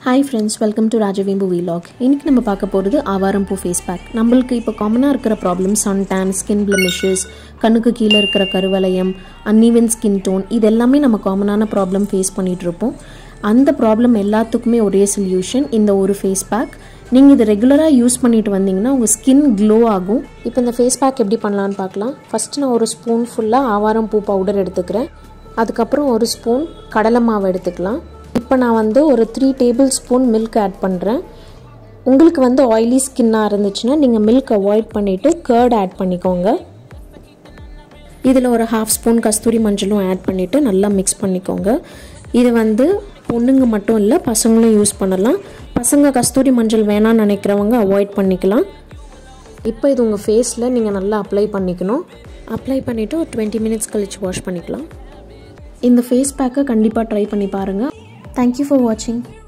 hi friends welcome to Rajavembu vlog இன்றைக்கி நம்ம பார்க்க போகிறது ஆவாரம் பூ ஃபேஸ் பேக் நம்மளுக்கு இப்போ காமனாக இருக்கிற problem sun tan skin blemishes கண்ணுக்கு கீழே இருக்கிற கருவளையம் அன்இவன் ஸ்கின் டோன் இது எல்லாமே நம்ம காமனான ப்ராப்ளம் ஃபேஸ் பண்ணிகிட்டு இருப்போம் அந்த ப்ராப்ளம் எல்லாத்துக்குமே ஒரே சொல்யூஷன் இந்த ஒரு ஃபேஸ் பேக் நீங்கள் இதை ரெகுலராக யூஸ் பண்ணிட்டு வந்தீங்கன்னா உங்கள் ஸ்கின் க்ளோ ஆகும் இப்போ இந்த ஃபேஸ் பேக் எப்படி பண்ணலான்னு பார்க்கலாம் ஃபஸ்ட்டு நான் ஒரு ஸ்பூன் ஃபுல்லாக ஆவாரம் பூ பவுடர் எடுத்துக்கிறேன் அதுக்கப்புறம் ஒரு ஸ்பூன் கடலை மாவு எடுத்துக்கலாம் இப்போ நான் வந்து ஒரு three tablespoon milk add பண்ணுறேன் உங்களுக்கு வந்து ஆயிலி ஸ்கின்னாக இருந்துச்சுன்னா நீங்கள் மில்க் அவாய்ட் பண்ணிவிட்டு கேர்ட் ஆட் பண்ணிக்கோங்க இதில் ஒரு ஹாஃப் ஸ்பூன் கஸ்தூரி மஞ்சளும் ஆட் பண்ணிவிட்டு நல்லா மிக்ஸ் பண்ணிக்கோங்க இது வந்து பொண்ணுங்க மட்டும் இல்லை பசங்களும் யூஸ் பண்ணலாம் பசங்க கஸ்தூரி மஞ்சள் வேணாம்னு நினைக்கிறவங்க அவாய்ட் பண்ணிக்கலாம் இப்போ இது உங்கள் ஃபேஸில் நீங்கள் நல்லா அப்ளை பண்ணிக்கணும் அப்ளை பண்ணிவிட்டு ஒரு டுவெண்ட்டி மினிட்ஸ் கழித்து வாஷ் பண்ணிக்கலாம் இந்த ஃபேஸ் பேக்கை கண்டிப்பாக ட்ரை பண்ணி பாருங்கள் தேங்க்யூ ஃபார் வாட்சிங்